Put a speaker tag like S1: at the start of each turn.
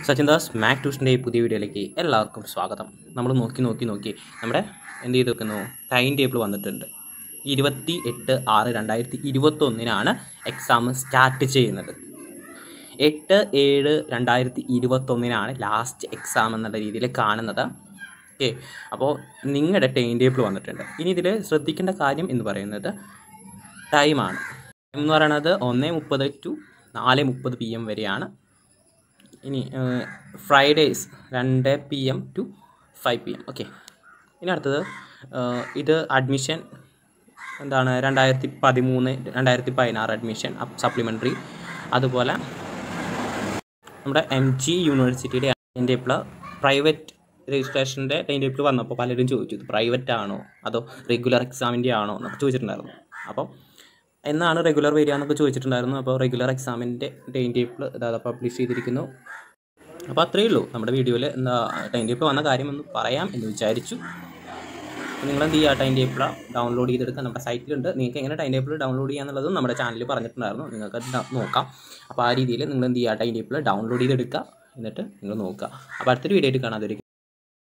S1: Sachin Das Mac ട്യൂഷൻ്റെ ഈ പുതിയ വീഡിയോയിലേക്ക് എല്ലാവർക്കും സ്വാഗതം നമ്മൾ നോക്കി നോക്കി നോക്കി നമ്മുടെ എന്ത് ചെയ്ത് വെക്കുന്നു ടൈം ടേബിൾ വന്നിട്ടുണ്ട് ഇരുപത്തി എട്ട് ആറ് രണ്ടായിരത്തി ഇരുപത്തൊന്നിനാണ് എക്സാം സ്റ്റാർട്ട് ചെയ്യുന്നത് എട്ട് ഏഴ് രണ്ടായിരത്തി ഇരുപത്തൊന്നിനാണ് ലാസ്റ്റ് എക്സാം എന്നുള്ള രീതിയിൽ കാണുന്നത് ഓക്കെ അപ്പോൾ നിങ്ങളുടെ ടൈം ടേബിൾ വന്നിട്ടുണ്ട് ഇനി ഇതിൽ ശ്രദ്ധിക്കേണ്ട കാര്യം എന്ന് പറയുന്നത് ടൈമാണ് ടൈം എന്ന് പറയുന്നത് ഒന്ന് മുപ്പത് ടു നാല് മുപ്പത് പി എം വരെയാണ് ഇനി ഫ്രൈഡേയ്സ് രണ്ട് P M to five P M okay ഇനി അടുത്തത് ഏഹ്, ഇത് അഡ്മിഷൻ എന്താണ് രണ്ടായിരത്തി പതിമൂന്ന് രണ്ടായിരത്തി പതിനാറ് അഡ്മിഷൻ സപ്ലിമെൻ്ററി അതുപോലെ നമ്മുടെ എം ജി യൂണിവേഴ്സിറ്റിയുടെ ടൈം ടേബിൾ പ്രൈവറ്റ് രജിസ്ട്രേഷൻ്റെ ടൈം ടേബിൾ വന്നപ്പോൾ പലരും ചോദിച്ചു ഇത് പ്രൈവറ്റ് ആണോ അതോ റെഗുലർ എക്സാമിൻ്റെ ആണോ എന്നൊക്കെ ചോദിച്ചിട്ടുണ്ടായിരുന്നു അപ്പം എന്നാണ് റെഗുലർ വരിക എന്നൊക്കെ ചോദിച്ചിട്ടുണ്ടായിരുന്നു അപ്പോൾ റെഗുലർ എക്സാമിൻ്റെ ടൈം ടേബിൾ ഇതാ പബ്ലിഷ് ചെയ്തിരിക്കുന്നു അപ്പോൾ അത്രയേ ഉള്ളൂ നമ്മുടെ വീഡിയോയിൽ എന്താ ടൈം ടേബിൾ വന്ന കാര്യം ഒന്ന് പറയാം എന്ന് വിചാരിച്ചു നിങ്ങൾ എന്ത് ചെയ്യുക ടൈം ടേബിൾ ഡൗൺലോഡ് ചെയ്തെടുക്കുക നമ്മുടെ സൈറ്റിലുണ്ട് നിങ്ങൾക്ക് എങ്ങനെ ടൈം ടേബിൾ ഡൗൺലോഡ് ചെയ്യാന്നുള്ളതും നമ്മുടെ ചാനലിൽ പറഞ്ഞിട്ടുണ്ടായിരുന്നു നിങ്ങൾക്ക് അത് ഡ- നോക്കാം അപ്പോൾ ആ രീതിയിൽ നിങ്ങൾ എന്ത് ചെയ്യുക ടൈം ടേബിൾ ഡൗൺലോഡ് ചെയ്തെടുക്കുക എന്നിട്ട് നിങ്ങൾ നോക്കുക അപ്പോൾ അടുത്തൊരു വീഡിയോ ആയിട്ട് കാണാതെ